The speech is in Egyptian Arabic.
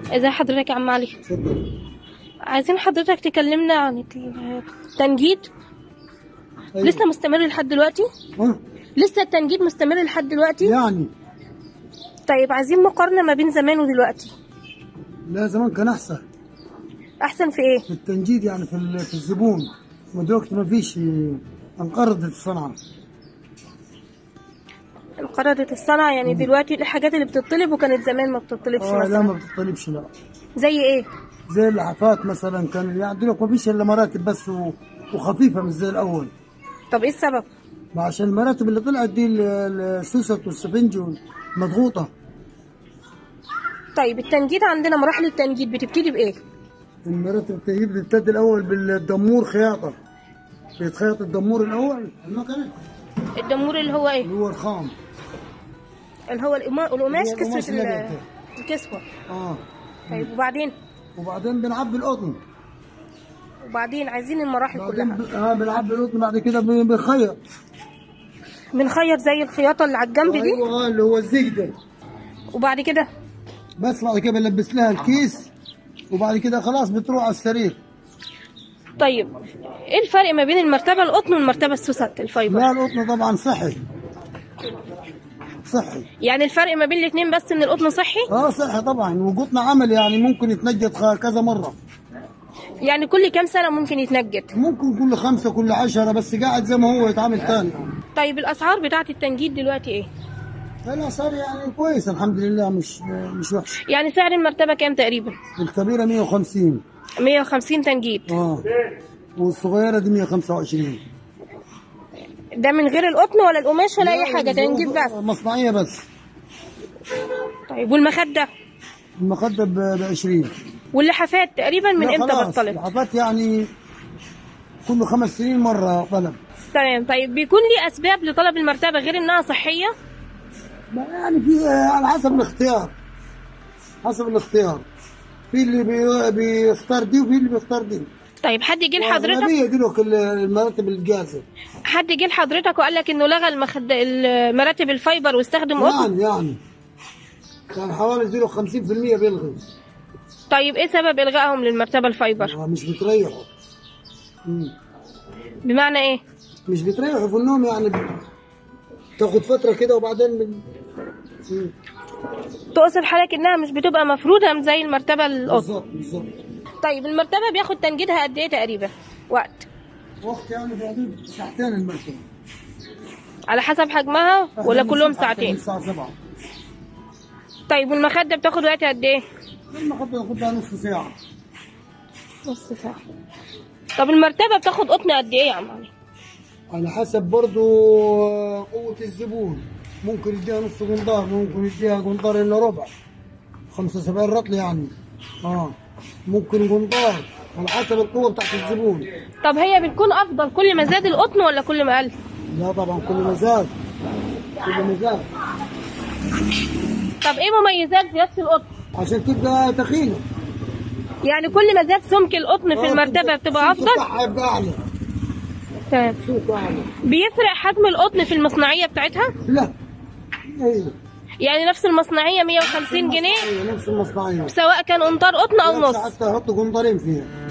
ازي حضرتك يا عم علي اتفضل عايزين حضرتك تكلمنا عن التنجيد أيوة. لسه مستمر لحد دلوقتي ها لسه التنجيد مستمر لحد دلوقتي يعني طيب عايزين مقارنة ما بين زمان ودلوقتي لا زمان كان احسن احسن في ايه في التنجيد يعني في ال- في الزبون ودلوقتي ما فيش انقرضت الصنعه انقرضت الصنعة يعني دلوقتي الحاجات اللي بتطلب وكانت زمان ما بتطلبش اه لا مثلا ما بتطلبش لا زي ايه زي اللحافات مثلا كان يعني دلوقتي ما فيش الا مراتب بس و- وخفيفه مش زي الاول طب ايه السبب ما عشان المراتب اللي طلعت دي ال- ال- السوست والسفنج مضغوطه طيب التنجيد عندنا مراحل التنجيد بتبتدي بايه المراتب التجيب بتبتدي الاول بالدمور خياطه بيتخيط الدمور الاول المكنه الدمور اللي هو ايه اللي هو الخام اللي هو القما- القماش اللي هو القماش كسوة ال- الأبيض ده. الكسوة اه طيب وبعدين وبعدين بنعبي القطن وبعدين عايزين المراحل بعدين كلها ب... اه بنعبي القطن بعد كده ب- بنخيط بنخيط زي الخياطة اللي على الجنب دي ايوه آه، اللي هو الزيج ده وبعد كده بس بعد كده بنلبس لها الكيس وبعد كده خلاص بتروح على السرير طيب ايه الفرق ما بين المرتبة القطن والمرتبة السوست الفايبر لا القطن طبعا صحي صحي يعني الفرق ما بين الاثنين بس ان القطن صحي اه صحي طبعا وقطن عمل يعني ممكن يتنجد خ- كذا مره يعني كل كام سنة ممكن يتنجد ممكن كل خمسة كل عشرة بس قاعد زي ما هو يتعامل تاني طيب الاسعار بتاعة التنجيد دلوقتي ايه لا صار يعني كويس الحمد لله مش مش وحش يعني سعر المرتبة كام تقريبا الكبيرة 150 150 تنجيد اه والصغيرة دي 125 ده من غير القطن ولا القماش ولا اي حاجة تنجيد بس مصنعية بس طيب والمخدة المخدة ب 20 واللحافات تقريبا من لا امتى خلاص، بطلت الحفات يعني كل خمس سنين مرة طلب تمام طيب بيكون لي اسباب لطلب المرتبة غير انها صحية ما يعني في على حسب الاختيار حسب الاختيار في اللي بي- بيختار دي وفي اللي بيختار دي طيب حد جه لحضرتك الأغلبية دي لك المراتب الجاهزة حد جه لحضرتك وقال لك انه لغى المخد... المراتب الفايبر واستخدم قطن يعني يعني كان حوالي دي له 50% بيلغي طيب ايه سبب الغائهم للمرتبة الفايبر آه، مش بتريحوا مم. بمعنى ايه مش بتريحوا في النوم يعني ب- تاخد فترة كده وبعدين من... مم. تقصد حضرتك انها مش بتبقى مفروضة زي المرتبة القطن بالظبط بالظبط طيب المرتبة بياخد تنجيدها قد ايه تقريبا وقت وقت يعني في حدود ساعتين المركب على حسب حجمها ولا كلهم ساعتين الساعة 7 طيب والمخدة بتاخد وقت قد ايه لما خدت ناخدها نص ساعة نص ساعة طب المرتبة بتاخد قطن قد ايه يا عم علي على حسب برضو قوة الزبون ممكن يديها نص قنطار ممكن يديها قنطار إلا ربع 75 رطل يعني اه ممكن قنطار على حسب القوة بتاعت الزبون طب هي بتكون افضل كل ما زاد القطن ولا كل ما قل لا طبعا كل مزاج كل مزاج طب ايه مميزات زيادة القطن عشان تبقى تخينة يعني كل ما زاد سمك القطن في آه، المرتبة تبقى- بتبقى السوق افضل بتاعها يبقى أعلى تمام سوق أعلى بيفرق حجم القطن في المصنعية بتاعتها لا ايوه يعني نفس المصنعية 150 جنيه أيوة، نفس المصنعية سواء كان قنطار قطن او نص حتى يحطوا قنطرين فيها